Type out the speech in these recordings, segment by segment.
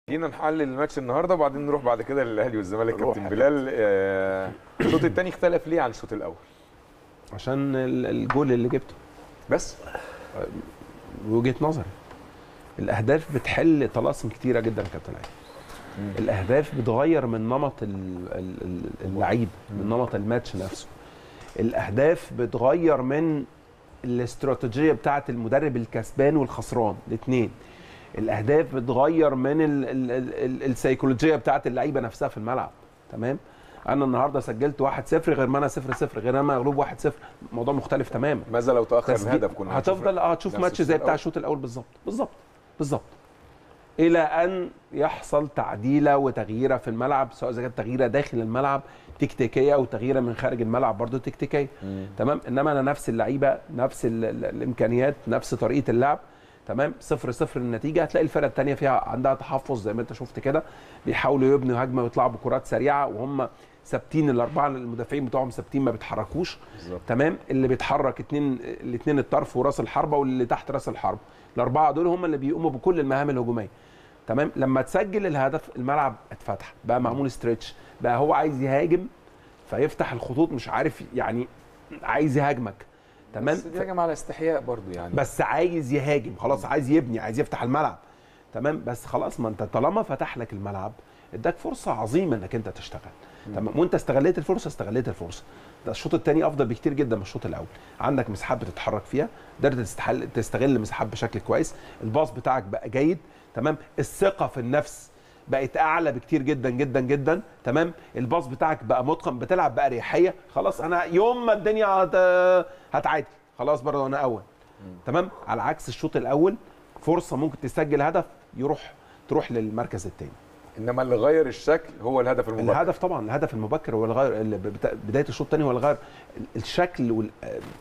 جينا نحلل الماتش النهارده وبعدين نروح بعد كده للاهلي والزمالك نروح كابتن يا بلال آه، الشوط الثاني اختلف ليه عن الشوط الاول عشان ال- الجول اللي جبته بس وجهه نظري الاهداف بتحل طلاسم كتيره جدا يا كابتن علي الاهداف بتغير من نمط ال- ال- ال- اللعيب من نمط الماتش نفسه الاهداف بتغير من الاستراتيجيه بتاعه المدرب الكسبان والخسران الاثنين الاهداف بتغير من ال ال ال ال السيكولوجيه بتاعه اللعيبه نفسها في الملعب تمام انا النهارده سجلت 1-0 غير ما انا 0-0 غير ما انا مغلوب 1-0 الموضوع مختلف تماما ماذا لو تاخر تسجيل- الهدف كنا هنشوف هتفضل اه هتشوف نفس ماتش زي الشوط بتاع الأول. الشوط الاول بالظبط بالظبط بالظبط الى ان يحصل تعديله وتغييره في الملعب سواء اذا كانت تغييره داخل الملعب تكتيكيه او تغييره من خارج الملعب برضو تكتيكيه تمام انما انا نفس اللعيبه نفس ال ال الامكانيات نفس طريقه اللعب تمام صفر صفر النتيجه هتلاقي الفرقه الثانيه فيها عندها تحفظ زي ما انت شفت كده بيحاولوا يبنوا هجمه ويطلعوا بكرات سريعه وهم ثابتين الاربعه المدافعين بتوعهم ثابتين ما بيتحركوش بالظبط. تمام اللي بيتحرك اتنين الاثنين الطرف وراس الحربه واللي تحت راس الحربه الاربعه دول هم اللي بيقوموا بكل المهام الهجوميه تمام لما تسجل الهدف الملعب اتفتح بقى معمول ستريتش بقى هو عايز يهاجم فيفتح الخطوط مش عارف يعني عايز يهاجمك تمام بس دي هجم على استحياء برضو يعني بس عايز يهاجم خلاص عايز يبني عايز يفتح الملعب تمام بس خلاص ما انت طالما فتح لك الملعب اداك فرصه عظيمه انك انت تشتغل تمام وانت استغليت الفرصه استغليت الفرصه ده الشوط الثاني افضل بكتير جدا من الشوط الاول عندك مساحات بتتحرك فيها قدرت تستحل تستغل المساحات بشكل كويس الباص بتاعك بقى جيد تمام الثقه في النفس بقت اعلى بكتير جدا جدا جدا تمام الباص بتاعك بقى متقن بتلعب باريحيه خلاص انا يوم ما الدنيا هت... هتعادل خلاص برضه انا اول تمام على عكس الشوط الاول فرصه ممكن تسجل هدف يروح تروح للمركز الثاني انما اللي غير الشكل هو الهدف المبكر الهدف طبعا الهدف المبكر هو اللي غير اللي بتا- بدايه الشوط الثاني هو اللي غير الشكل وال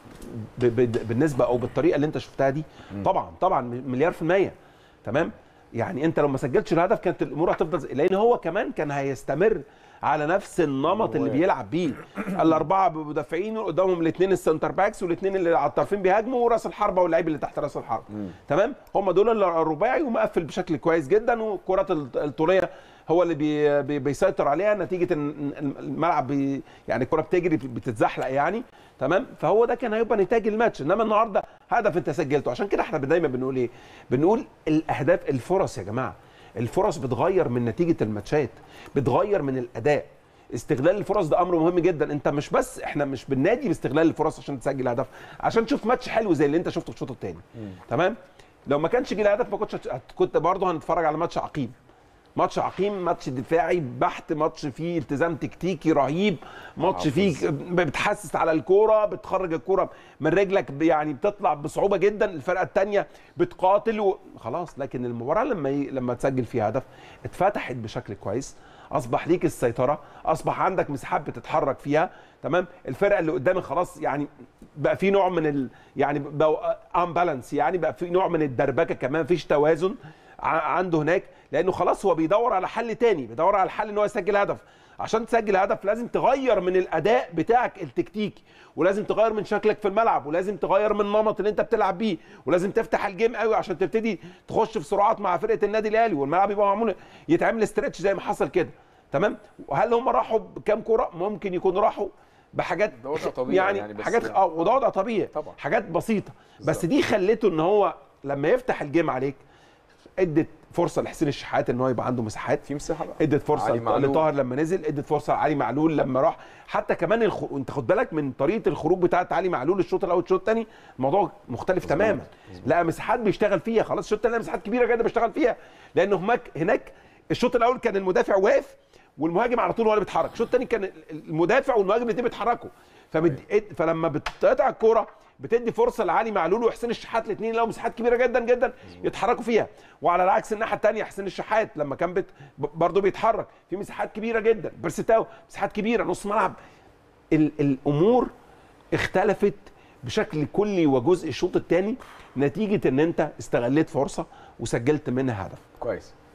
ب- ب- بالنسبه او بالطريقه اللي انت شفتها دي طبعا طبعا مليار في الميه تمام يعني انت لو ما سجلتش الهدف كانت الامور هتفضل زي- لان هو كمان كان هيستمر على نفس النمط اللي هو- بيلعب بيه الاربعه مدافعين قدامهم الاثنين السنتر باكس والاثنين اللي على الطرفين بيهاجموا وراس الحربه واللعيب اللي تحت راس الحربه تمام هم دول الرباعي ومقفل بشكل كويس جدا والكرات الط- الطوليه هو اللي بي بي بيسيطر عليها نتيجه ان إن الملعب بي يعني الكره بتجري بتتزحلق يعني تمام فهو ده كان هيبقى نتاج الماتش انما النهارده هدف انت سجلته عشان كده احنا دايما بنقول ايه بنقول الاهداف الفرص يا جماعه الفرص بتغير من نتيجه الماتشات بتغير من الاداء استغلال الفرص ده امر مهم جدا انت مش بس احنا مش بننادي باستغلال الفرص عشان تسجل هدف عشان تشوف ماتش حلو زي اللي انت شفته في الشوط الثاني تمام لو ما كانش جه الهدف ما كنتش هت- كنت برضه هنتفرج على ماتش عقيم ماتش عقيم ماتش دفاعي بحت ماتش فيه التزام تكتيكي رهيب ماتش فيه بتحسس على الكوره بتخرج الكوره من رجلك ب- يعني بتطلع بصعوبه جدا الفرقه الثانيه بتقاتل و... خلاص لكن المباراه لما ي... لما تسجل فيها هدف اتفتحت بشكل كويس اصبح ليك السيطره اصبح عندك مساحات بتتحرك فيها تمام الفرقه اللي قدامك خلاص يعني بقى في نوع من ال... يعني بقى امبالانس يعني بقى في نوع من الدربكه كمان مفيش توازن ع- عنده هناك لانه خلاص هو بيدور على حل تاني بيدور على حل ان هو يسجل هدف عشان تسجل هدف لازم تغير من الاداء بتاعك التكتيكي ولازم تغير من شكلك في الملعب ولازم تغير من النمط اللي انت بتلعب بيه ولازم تفتح الجيم قوي عشان تبتدي تخش في سرعات مع فرقه النادي الاهلي والملعب يبقى معمول يتعمل استرتش زي ما حصل كده تمام وهل هم راحوا بكام كوره ممكن يكونوا راحوا بحاجات ده وضع طبيعي يعني, يعني بس- حاجات اه وده وضع طبيعي طبعا. حاجات بسيطه بس دي خلته ان هو لما يفتح الجيم عليك ادت فرصه لحسين الشحات ان هو يبقى عنده مساحات في مساحه بقى ادت فرصه علي معلول. لطاهر لما نزل ادت فرصه لعلي معلول لما راح حتى كمان الخ... انت خد بالك من طريقه الخروج بتاعت علي معلول الشوط الاول الشوط الثاني الموضوع مختلف تماما لا مساحات بيشتغل فيها خلاص الشوط الثاني مساحات كبيره جدا بيشتغل فيها لان هناك هناك الشوط الاول كان المدافع واقف والمهاجم على طول هو اللي بيتحرك الشوط الثاني كان المدافع والمهاجم الاثنين بيتحركوا فمد... فلما بتقطع الكوره بتدي فرصه لعلي معلول وحسين الشحات الاثنين لهم مساحات كبيره جدا جدا يتحركوا فيها وعلى العكس الناحيه الثانيه حسين الشحات لما كان بت... برضه بيتحرك في مساحات كبيره جدا بيرستاو مساحات كبيره نص ملعب ال... الامور اختلفت بشكل كلي وجزء الشوط الثاني نتيجه ان انت استغليت فرصه وسجلت منها هدف كويس